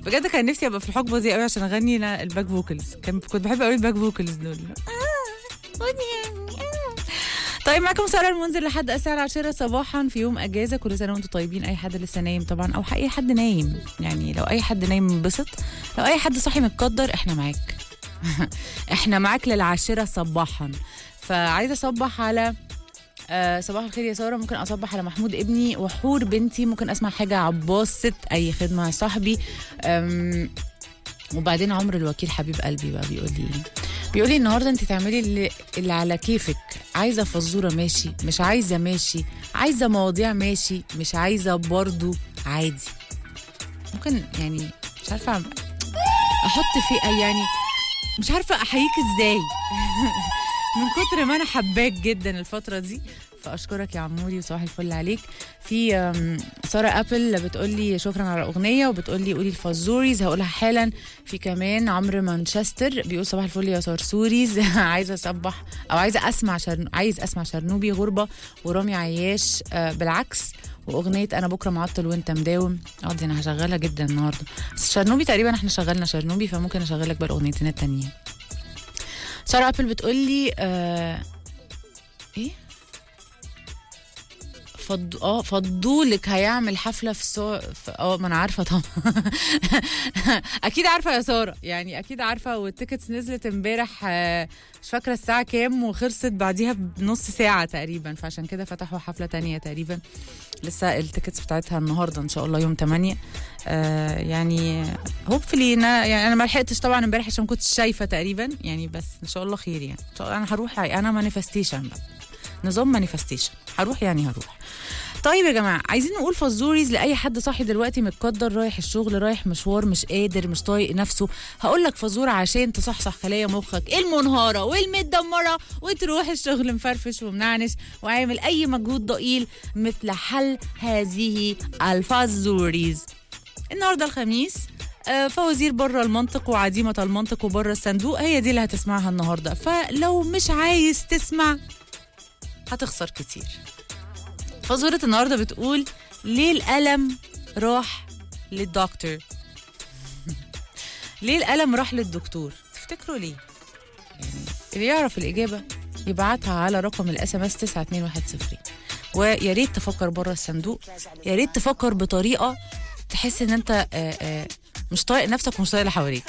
بجد كان نفسي ابقى في الحقبه دي قوي عشان اغني لا- الباك فوكلز كان كنت بحب قوي الباك فوكلز دول طيب معاكم ساره المنذر لحد الساعه العاشرة صباحا في يوم اجازه كل سنه وانتم طيبين اي حد لسه نايم طبعا او اي حد نايم يعني لو اي حد نايم انبسط لو اي حد صاحي متقدر احنا معاك احنا معاك للعاشرة صباحا فعايزه اصبح على آه صباح الخير يا ساره ممكن اصبح على محمود ابني وحور بنتي ممكن اسمع حاجه عباس ست اي خدمه يا صاحبي أم، وبعدين عمرو الوكيل حبيب قلبي بقى بيقول لي ايه بيقول لي النهارده انت تعملي اللي, اللي على كيفك عايزه فزوره ماشي مش عايزه ماشي عايزه مواضيع ماشي مش عايزه برضو عادي ممكن يعني مش عارفه احط في يعني مش عارفه احييك ازاي من كتر ما انا حباك جدا الفتره دي فاشكرك يا عموري وصباح الفل عليك في أم، ساره ابل بتقول لي شكرا على الاغنيه وبتقول لي قولي الفازوريز هقولها حالا في كمان عمرو مانشستر بيقول صباح الفل يا صرصوريز عايزه اصبح او عايزه اسمع شرن... عايز اسمع شرنوبي غربه ورامي عياش آه، بالعكس واغنيه انا بكره معطل وانت مداوم اه دي انا هشغلها جدا النهارده بس شرنوبي تقريبا احنا شغلنا شرنوبي فممكن اشغلك بقى الاغنيتين التانيين ساره ابل بتقول لي آه... ايه فض... اه فضولك هيعمل حفله في سو في- اه ما انا عارفه طبعا اكيد عارفه يا ساره يعني اكيد عارفه والتيكتس نزلت امبارح آه، مش فاكره الساعه كام وخلصت بعديها بنص ساعه تقريبا فعشان كده فتحوا حفله تانية تقريبا لسه التيكتس بتاعتها النهارده ان شاء الله يوم 8 آه يعني هوبفلي انا يعني انا ما لحقتش طبعا امبارح عشان ما كنتش شايفه تقريبا يعني بس ان شاء الله خير يعني ان شاء الله انا هروح انا مانيفستيشن بقى نظام مانيفستيشن هروح يعني هروح طيب يا جماعه عايزين نقول فزوريز لاي حد صاحي دلوقتي متقدر رايح الشغل رايح مشوار مش قادر مش طايق نفسه هقول لك فزوره عشان تصحصح خلايا مخك المنهاره والمتدمره وتروح الشغل مفرفش ومنعنش وعامل اي مجهود ضئيل مثل حل هذه الفزوريز النهارده الخميس آه، فوازير بره المنطق وعديمة المنطق وبره الصندوق هي دي اللي هتسمعها النهارده فلو مش عايز تسمع هتخسر كتير فزورة النهارده بتقول ليه الألم راح للدكتور ليه الألم راح للدكتور تفتكروا ليه يعني اللي يعرف الإجابة يبعتها على رقم الاس ام اس 92110 ويا ريت تفكر بره الصندوق يا ريت تفكر بطريقة تحس ان انت آه، آه، مش طايق نفسك ومش طايق اللي حواليك